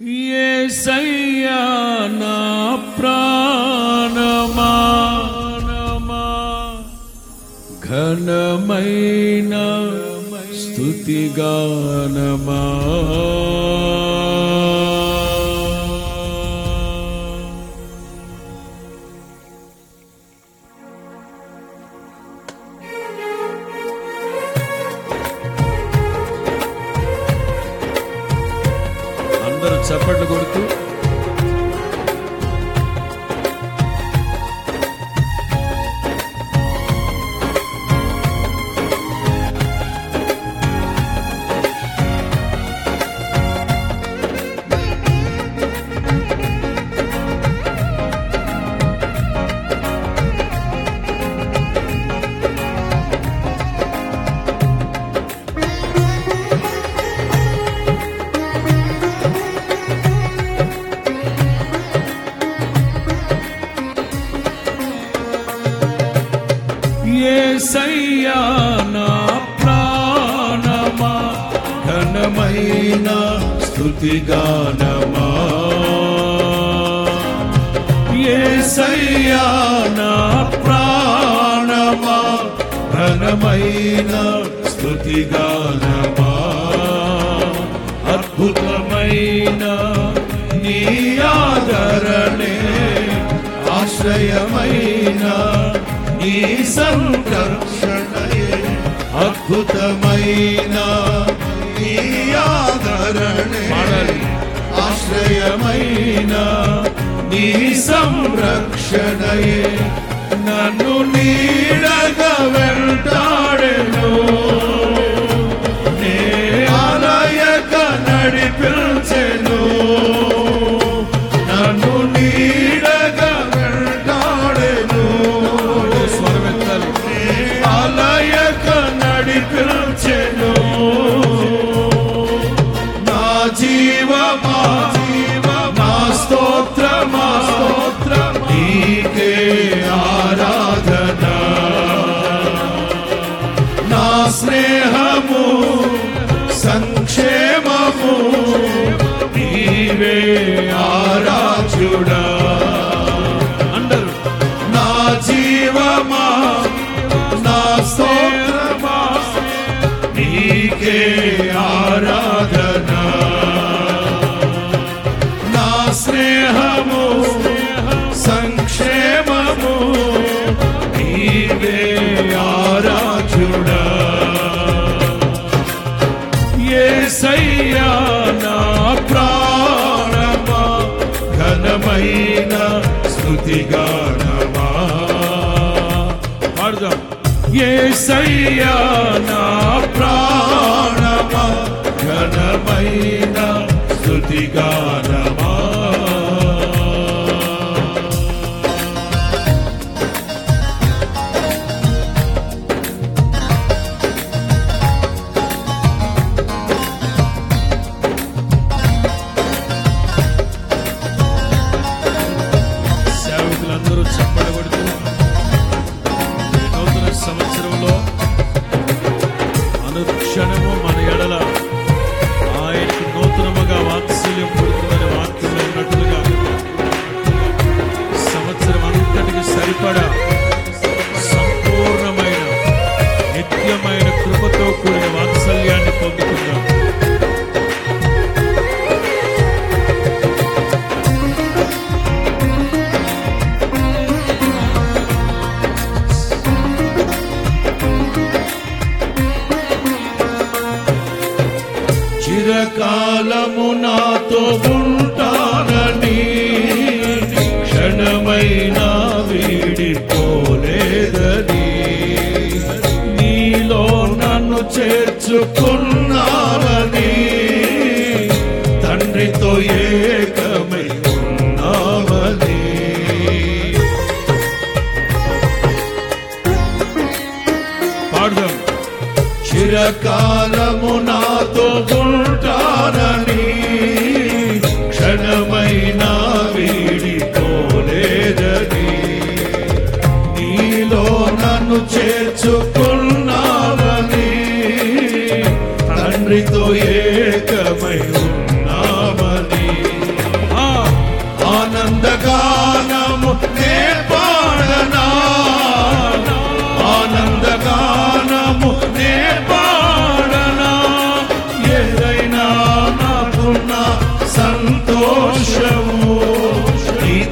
యేసయ్యా నా ప్రాణమా ఘనమైన స్తుతిగానమా అందరూ చప్పట్లు కొడుతూ యేసయ్యా నా ప్రాణమా ఘనమైన స్తుతిగానమా యేసయ్యా నా ప్రాణమా ఘనమైన స్తుతిగానమా అద్భుతమైన నీ ఆదరణే ఆశ్రయమైన నీ సంరక్షణయే అద్భుతమైన నీ ఆదరణే ఆశ్రయమైన నీ సంరక్షణయే నన్ను నీడగా వెంటాడెను నే ఆలయక నడిపించెను నన్ను నీడగా వెంటాడెను నే ఆలయక నడిపించెను నా జీవమా నా స్తోత్రమా నీకే ఆరాధన నా స్నేహము సంక్షేమము నీవే ఆరాధ్యుడా అందరు నా జీవమా నా స్తోత్రమా నీకే ఆరాధన నా స్నేహము సంక్షేమము నీవే ఆరాధ్యుడా యేసయ్యా నా ప్రాణమా ఘనమైన స్తుతిగానమా పాడుదాం యేసయ్యా నా ప్రాణమా ఘనమైన స్తుతిగానమా సేవకులందరూ చెప్పబడుతూ ఈ నూతన సంవత్సరంలో అనుక్షణము మన ఎడల ఆయనకు నూతనముగా వాత్సల్యం పుడుతుందని వాక్యంలో ఉన్నట్లుగా సంవత్సరం అంతటికి సరిపడా సంపూర్ణమైన నిత్యమైన కృపతో కూడిన వాత్సల్యాన్ని పొందుకుందాం చిరకాలము నాతో ఉంటానని క్షణమైనా వీడిపోలేదని నీలో నన్ను చేర్చుకున్నావని తండ్రితో ఏకమై ఉన్నావని పాడదాం చిరకాలము నాతో ఉంటానని క్షణమైనా వీడిపోలేదని నీలో నన్ను చేర్చుకున్నావని తండ్రితో ఏకమై ఉన్నామని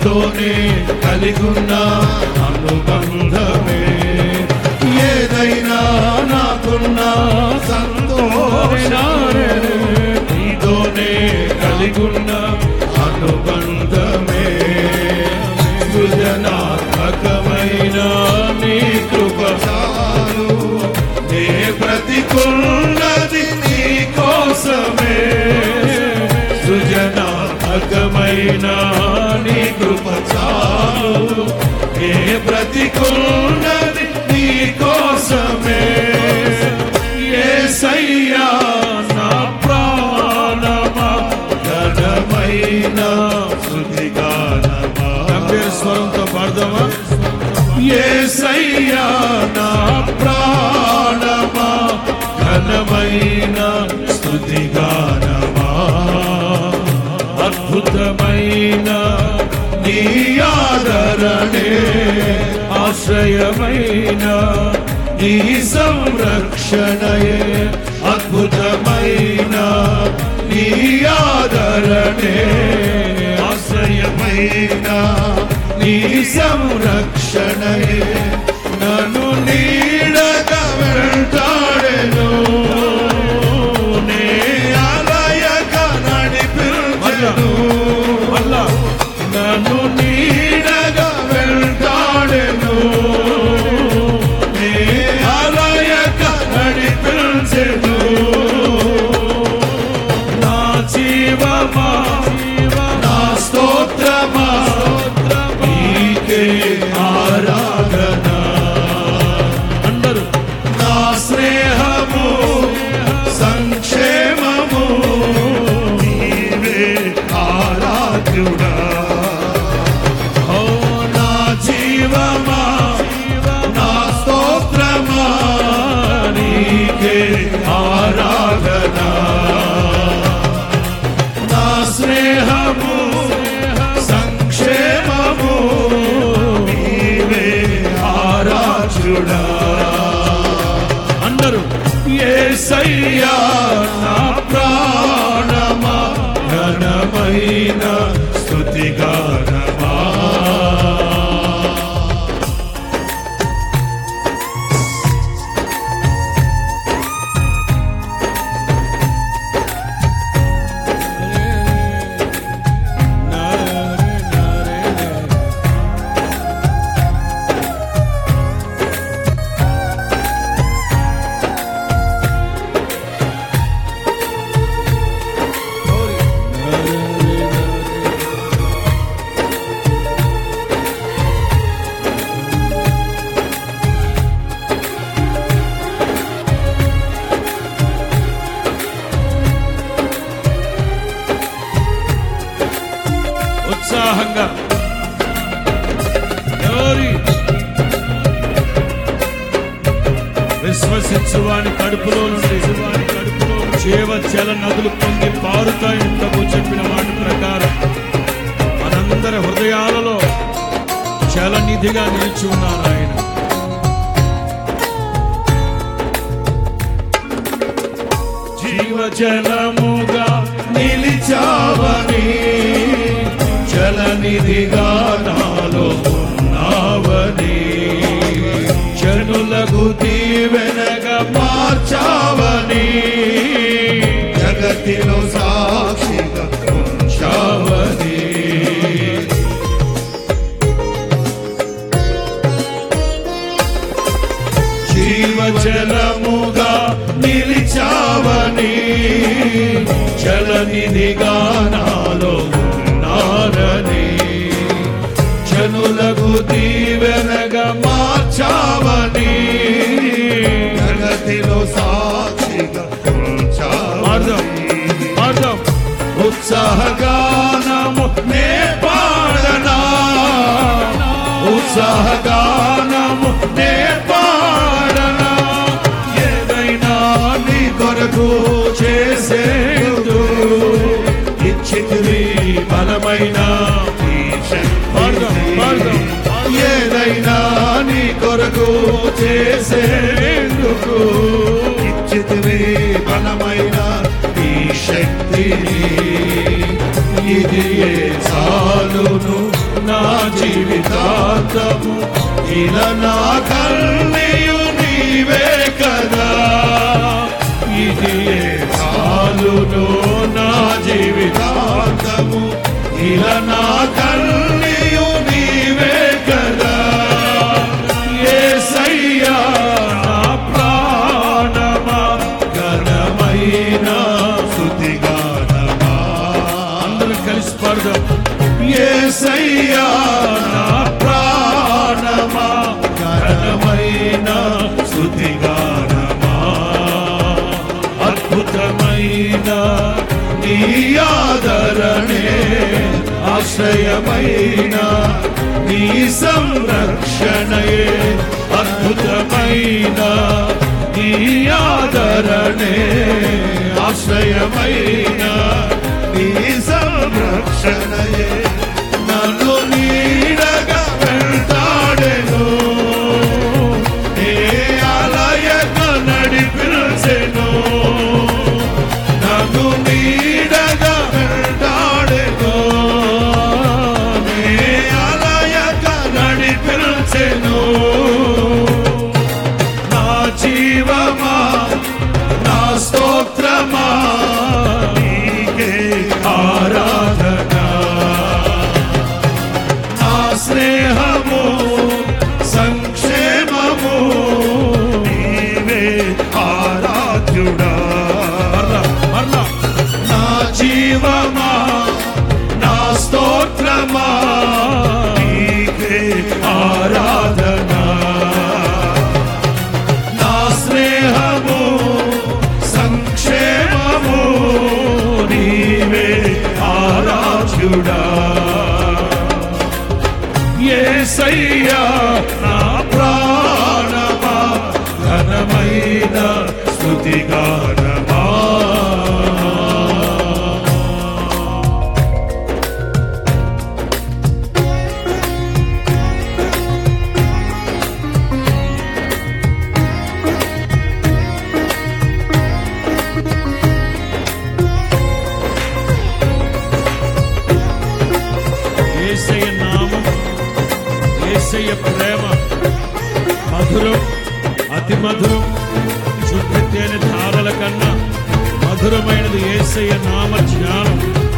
నీతోనే కలిగున్న అనుబంధమే ఏదైనా నాకున్న సంతోషమే నీతోనే కలిగున్న అనుబంధమే సృజనాత్మకమైన నీ కృప చాలు నే బ్రతికున్నది నీ కోసమే సృజనాత్మకమైన నీ కృప చాలు నే బ్రతికున్నది నీ కోసమే యేసయ్యా నా ప్రాణమా ఘనమైన శృతిగానమా గంభీర స్వరంతో పాడదామా యేసయ్యా నా ప్రాణమా ఘనమైన స్తుతిగానమా అద్భుతమైన నీ ఆదరణే ఆశ్రయమైన నీ సంరక్షణయే అద్భుతమైన నీ ఆదరణే ఆశ్రయమైన నీ సంరక్షణయే నన్ను నీడగా వెంటాడెను నే అలయక నడిపించెను మళ్ళా నన్ను నీడగా వెంటాడెను నే అలయక నడిపించెను నా జీవమా నా స్తోత్రమా నీకే ఆరాధన అందరూ నా స్నేహము సంక్షేమము నీవే ఆరాధ్యుడా ఓ నా జీవమా నా స్తోత్రమా నీకే ఆరాధన నా స్నేహము సంక్షేమము నీవే ఆరాధ్యుడా అందరూ యేసయ్యా నా ప్రాణమా ఘనమైన స్తుతిగానమా ఉత్సాహంగా ఎవరి విశ్వసించువాని కడుపులో నుండి జీవ జల నదులు పొంగి పారుతాయి ప్రభు చెప్పిన మాట ప్రకారం మనందరి హృదయాలలో జలనిధిగా నిలిచి ఉన్నారు ఆయన జీవజలముగా నిలిచావని జలనిధిగా నాలో ఉన్నావని జనులకు దీవెనగా మార్చావని జగతిలో సాక్షిగా ఉంచావని జీవజలముగా నిలిచావని జలనిధిగా నాలో ఉన్నారని జనులకు దీవెనగా మార్చావని జగతిలో సాక్షిగా పాడదాం పాడదాం ఉత్సాహగానము నే పాడనా ఉత్సాహగానము నే పాడనా ఏదైనా నీ కొరకు చేసేదు ఇచ్చితివి బలమైన ఈ పాడదాం, పాడదాం. శక్తి ఏదైనా నీ కొరకు చేసేందుకు ఇచ్చితివి బలమైన ఈ శక్తిని ఇది ఏ చాలును నా జీవితాంతము ఇలా నా కన్నీయు నీవే కదా ఇది ఏ చాలును నా జీవితాంతము ఇలా నా కన్నీయు నీవే కదా యేసయ్యా నా ప్రాణమా ఘనమైన స్తుతిగానమా అందరూ కలిసి పాడుదాం యేసయ్యా నా ప్రాణమా ఘనమైన స్తుతిగానమా అద్భుతమైన నీ ఆదరణే ఆశ్రయమైన నీ సంరక్షణయే అద్భుతమైన నీ ఆదరణే ఆశ్రయమైన నీ సంరక్షణయే నన్ను నీడగా వెళ్తాడెను ఏ ఆలయక నడిపించెను నన్ను నీడగా వెళ్తాడెను ఏ ఆలయక నడిపించెను నా జీవమా నా స్తోత్రమా నీకే ఆరాధన నా స్నేహము సంక్షేమము నీవే ఆరాధ్యుడా మరలా మరలా నా జీవమా నా స్తోత్రమా నీకే ఆరాధన నా స్నేహము సంక్షేమము నీవే ఆరాధ్యుడా యేసయ్యా నా ప్రాణమా ఘనమైన స్తుతిగానమా ఏసయ్య నామం ఏసయ్య ప్రేమ మధురం అతి మధురం చుట్టు తేనె ధారల కన్నా మధురమైనది ఏసయ్య నామ జ్ఞానం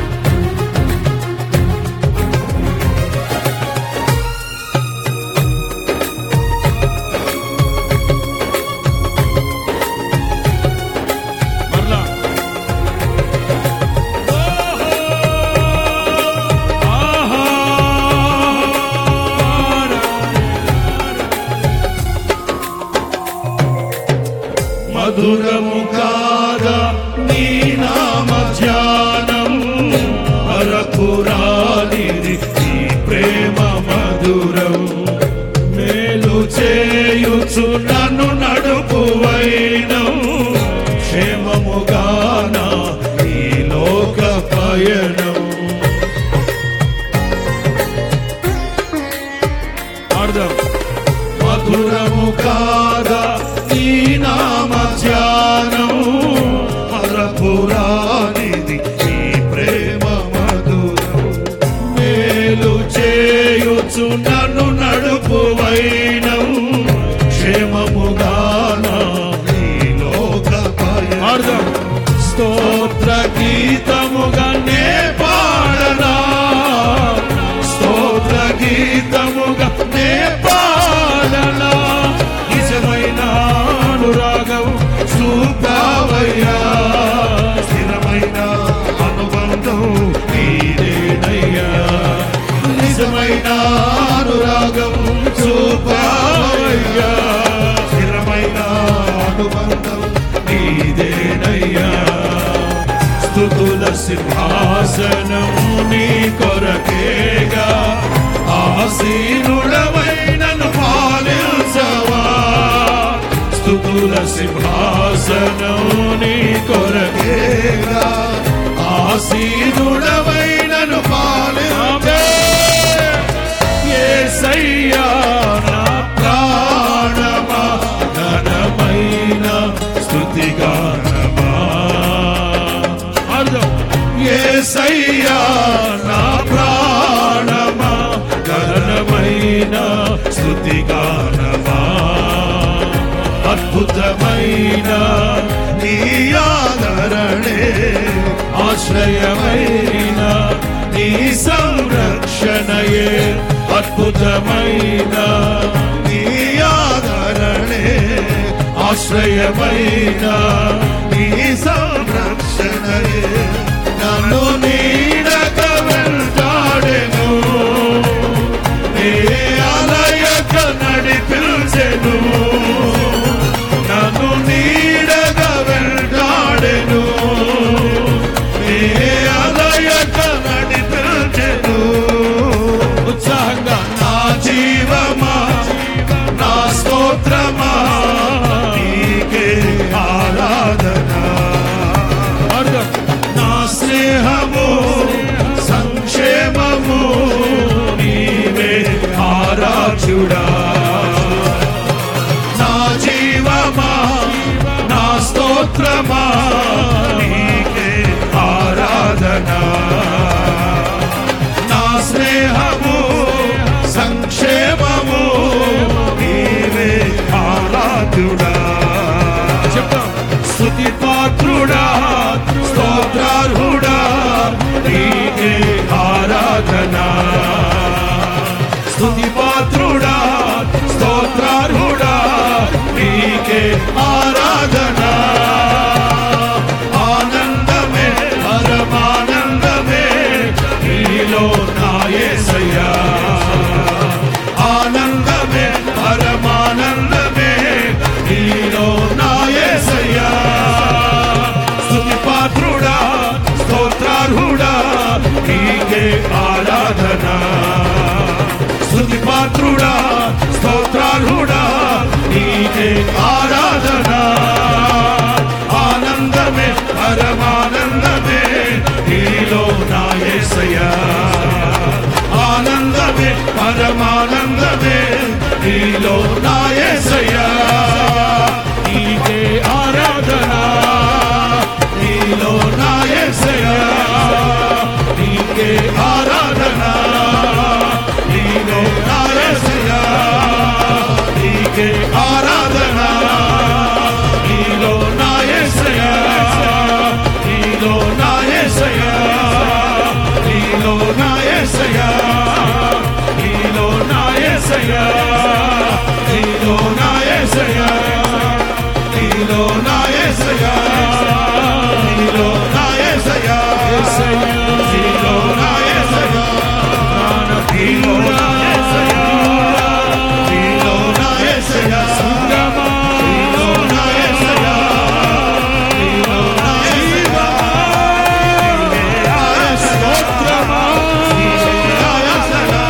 మరలా మధురము కాదా నీ నామ ధ్యానం అరకురానిది నీ ప్రేమ మధురం మేలు చేయుచు నన్ను నడుపువైనం క్షేమముగాన ఈ లోక పయనం ఆడదాం మధురము కాదా ఈ నామ ధ్యానం మరపురానిది ఈ ప్రేమ మధురం మేలు చేయుచు నన్ను నడుపు వైనం క్షేమముగాన ఈ లోక పయనం. ఆడదాం స్తోత్ర గీతముగా నే పాడనా స్తోత్ర గీతముగా నే పాడనా నిజమైన అనురాగం చూపావయ్యా స్థిరమైన అనుబంధం నీదేనయ్యా నిజమైన అనురాగం చూపావయ్యా స్థిరమైన అనుబంధం నీదేనయ్యా స్థుతుల సింహాసనం నీ కొరకేగా ఆసీనుడమైనను పాలించవా స్థుతుల సింహాసనం నీ కొరకేగా ఆసీనుడమైనను పాలించవా యేసయ్యా నా ప్రాణమా ఘనమైన స్తుతిగానమా ఆడదాం యేసయ్యా నా ప్రాణమా అద్భుతమైన నీ ఆదరణే ఆశ్రయమైన నీ సంరక్షణయే అద్భుతమైన నీ ఆదరణే ఆశ్రయమైన నీ సంరక్షణయే నన్ను నీడక వెంటాడెను ఏ అలయక నడిపించెను నన్ను నీడగా వెంటాడెను ఏ అలయక నడిపించెను ఉత్సాహంగా నా జీవమా నా స్తోత్రమా నీకే ఆరాధన మార్గం నా స్నేహము సంక్షేమము నీవే ఆరాధ్యుడా నా జీవమా నా స్తోత్రమా నీకే ఆరాధన నా స్నేహము సంక్షేమము నీవే ఆరాధ్యుడా చెప్తాం స్తుతి పాత్రుడా స్తోత్రార్హుడా నీకే ఆరాధన స్తుతి పాత్రుడా స్తోత్రార్హుడా నీకే ఆరాధన ఆనందమే పరమానందమే నీలో నాయసయ్యా ఆనందమే పరమానందమే నీలో నాయసయ్యా స్తుతి పాత్రుడా స్తోత్రార్హుడా నీకే ఆరాధన స్తుతి పాత్రుడా స్తోత్రార్హుడా నీకే ఆరాధన ఆనందమే పరమానందమే నీలో నాయసయ్యా ఆనందమే పరమానందమే నీలో నాయసయ్యా నీకే ఆరాధన నీలో నాయసయ్యా నీకే ఆరాధన నీలో నాయసయ్యా నీకే ఆరాధన నీలో నాయసయ్యా నీలో నాయసయ్యా నీలో నాయసయ్యా నీలో నాయసయ్యా నీలో నాయసయ్యా నీలో నాయసయ్యా నీలో నాయసయ్యా నీలో నాయసయ్యా నీలో నాయసయ్యా నీలో నాయసయ్యా నీలో నాయసయ్యా నీలో నాయసయ్యా స్తోత్రమా నీలో నాయసయ్యా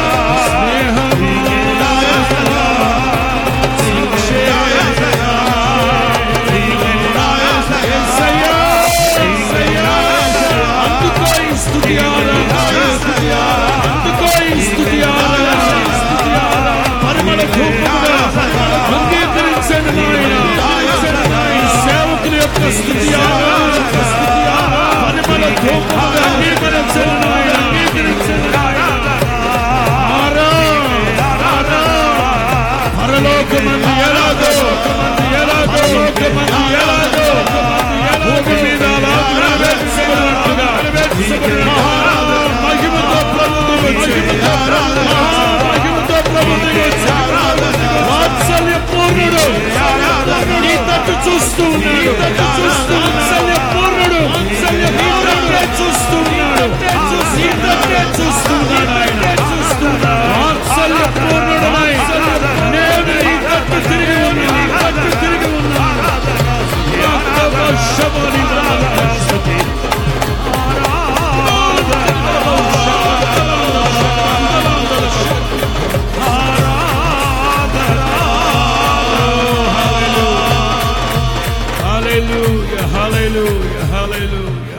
అందుకో ఈ స్తుతి ఆరాధన అందుకో ఈ స్తుతి ఆరాధన పరిమళ ధూపముగా అంగీకరించండి నాయన ఈ సేవకుల యొక్క స్థుతి ఆరాధన పరిమళ ధూపముగా అంగీకరించండి నాయన అంగీకరించండి పరలోకమంది ఎలాగో ఎలాగో లోకమంది ఎలాగో భూమి మీద అలాగే నెరవేర్చబడినట్టుగా మహా మహిమతో ప్రభువు మహిమతో మహా మహిమతో ప్రభువు దిగొచ్చి వాత్సల్య పూర్ణుడు నీ తట్టు చూస్తూ ఉన్నాడు చూస్తూ వాత్సల్య పూర్ణుడు నీ తట్టే చూస్తూ ఉన్నాడు నీ తట్టే చూస్తూ ఉన్నాడు ఆయన వాత్సల్య పూర్ణుడు నేను నీ తట్టు తిరిగి ఉన్నాను నీ తట్టు తిరిగి ఉన్నాను శబరి Hallelujah, hallelujah, hallelujah.